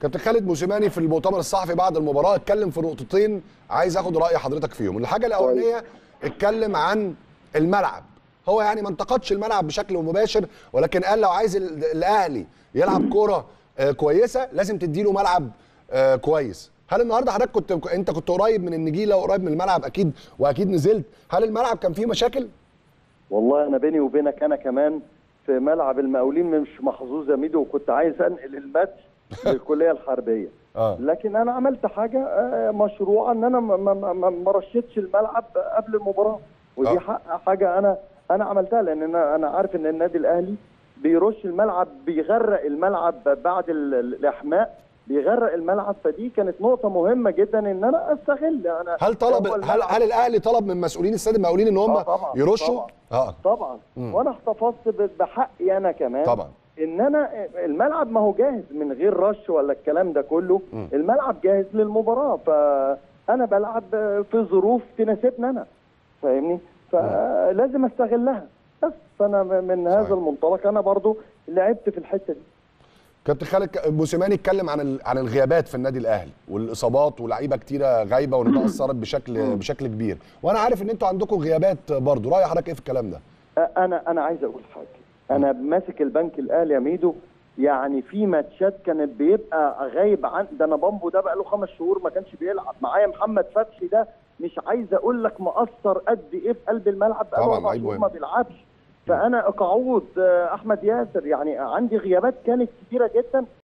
كابتن خالد موسيماني في المؤتمر الصحفي بعد المباراه اتكلم في نقطتين عايز اخد راي حضرتك فيهم الحاجه الاولانيه اتكلم عن الملعب هو يعني ما انتقدش الملعب بشكل مباشر ولكن قال لو عايز ال- الاهلي يلعب كوره آه، كويسه لازم تديله ملعب آه، كويس هل النهارده حضرتك كنت انت كنت قريب من النجيله وقريب من الملعب اكيد واكيد نزلت هل الملعب كان فيه مشاكل والله انا بيني وبينك انا كمان في ملعب المقاولين مش محظوظ يا ميدو وكنت عايز انقل الماتش للكليه الحربيه اه لكن انا عملت حاجه آه، مشروعه ان انا ما- ما ما- ما رشتش الملعب قبل المباراه آه. ودي حق حاجه انا انا عملتها لان انا انا عارف ان النادي الاهلي بيرش الملعب بيغرق الملعب بعد ال- ال- الاحماء بيغرق الملعب فدي كانت نقطه مهمه جدا ان انا استغل انا هل طلب هو هل الملعب- هل الاهلي طلب من مسؤولين استاد المقاولين ان هم آه طبعاً، يرشوا طبعاً. اه طبعا مم. وانا احتفظت ب- بحقي انا كمان طبعا ان انا الملعب ما هو جاهز من غير رش ولا الكلام ده كله مم. الملعب جاهز للمباراه فانا بلعب في ظروف تناسبني انا فاهمني فلازم استغلها بس فانا من صحيح. هذا المنطلق انا برضو لعبت في الحته دي كابتن خالد موسيماني اتكلم عن ال- عن الغيابات في النادي الاهلي والاصابات ولاعيبه كتيره غايبه وان ده اثرت بشكل بشكل كبير وانا عارف ان انتوا عندكم غيابات برضو راي حضرتك ايه في الكلام ده انا انا عايز اقول حاجه انا ماسك البنك الاهلي يا ميدو يعني في ماتشات كانت بيبقى غايب عن ده انا بامبو ده بقى له خمس شهور ما كانش بيلعب معايا محمد فتحي ده مش عايز اقول لك مأثر قد ايه في قلب الملعب بقى له طبعاً، أربع لعيب شهور مهم. ما بيلعبش فانا قعود آه، احمد ياسر يعني عندي غيابات كانت كتيره جدا